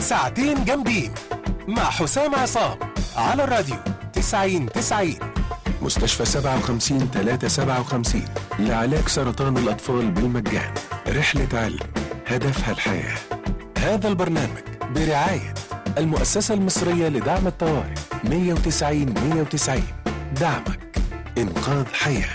ساعتين جامدين مع حسام عصام على الراديو 90 90 مستشفى 57 357 لعلاج سرطان الأطفال بالمجان رحلة علم هدفها الحياة هذا البرنامج برعاية المؤسسة المصرية لدعم الطوارئ 190 190 دعمك إنقاذ حياه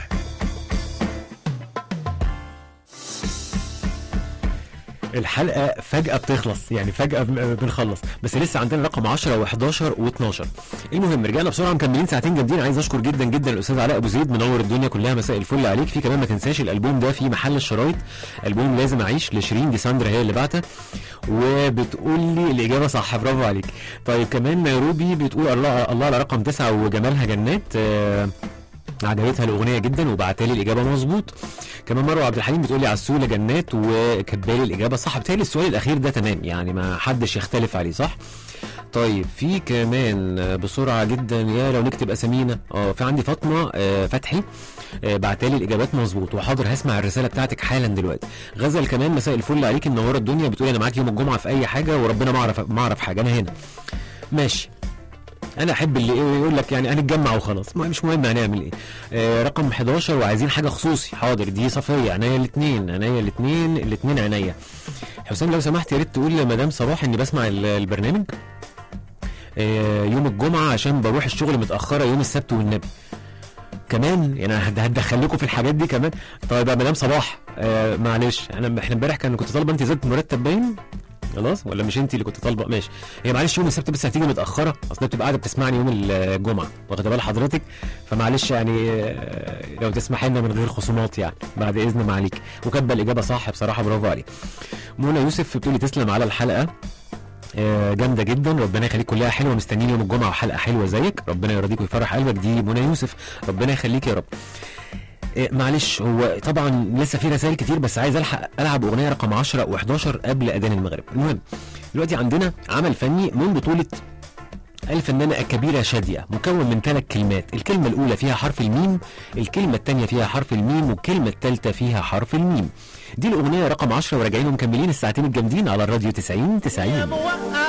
الحلقه فجاه بتخلص يعني فجاه بن- بنخلص بس لسه عندنا رقم 10 و11 و12 المهم رجعنا بسرعه مكملين ساعتين جامدين عايز اشكر جدا جدا الاستاذ علاء ابو زيد منور الدنيا كلها مساء الفل عليك في كمان ما تنساش الالبوم ده في محل الشرايط البوم لازم اعيش لشيرين دي ساندرا هي اللي بعته وبتقول لي الاجابه صح برافو عليك طيب كمان نيروبي بتقول الله الله على رقم تسعة وجمالها جنات آه عجبتها الاغنيه جدا وبعتالي الاجابه مظبوط كمان مروه عبد الحليم بتقول لي عسوله جنات وكاتبالي الاجابه صح بالتالي السؤال الاخير ده تمام يعني ما حدش يختلف عليه صح طيب في كمان آه، بسرعه جدا يا لو نكتب اسامينا اه في عندي فاطمه آه، فتحي آه، بعتالي الاجابات مظبوط وحاضر هسمع الرساله بتاعتك حالا دلوقتي غزل كمان مساء الفل عليك منوره الدنيا بتقول انا معاك يوم الجمعه في اي حاجه وربنا ما اعرف ما اعرف حاجه انا هنا ماشي انا احب اللي يقول لك يعني هنتجمع وخلاص ما- مش مهم هنعمل ايه آه رقم 11 وعايزين حاجه خصوصي حاضر دي صفيه عينيا الاثنين عينيا الاثنين الاثنين عينيا حسام لو سمحت يا ريت تقول لمدام صباح اني بسمع ال- البرنامج آه يوم الجمعه عشان بروح الشغل متاخره يوم السبت والنبي كمان يعني هد- هتدخل لكم في الحاجات دي كمان طيب يا مدام صباح آه معلش انا احنا امبارح كان كنت طالبه انت زادت مرتب باين خلاص ولا مش انت اللي كنت طالبه ماشي هي معلش يوم السبت بس هتيجي متاخره اصل بتبقى قاعده بتسمعني يوم الجمعه واخده بال حضرتك فمعلش يعني آه، لو تسمحي لنا من غير خصومات يعني بعد اذن معاليك وكاتبه الاجابه صح بصراحه برافو عليك منى يوسف بتقولي تسلم على الحلقه آه، جامده جدا ربنا يخليك كلها حلوه مستنيين يوم الجمعه وحلقه حلوه زيك ربنا يرضيك ويفرح قلبك دي منى يوسف ربنا يخليك يا رب آه، معلش هو طبعا لسه في رسائل كتير بس عايز الحق العب اغنيه رقم 10 و11 قبل اذان المغرب المهم دلوقتي عندنا عمل فني من بطوله الفنانة الكبيرة شادية مكون من ثلاث كلمات الكلمة الأولى فيها حرف الميم الكلمة الثانية فيها حرف الميم والكلمة الثالثة فيها حرف الميم دي الأغنية رقم 10 وراجعين ومكملين الساعتين الجامدين على الراديو 90 90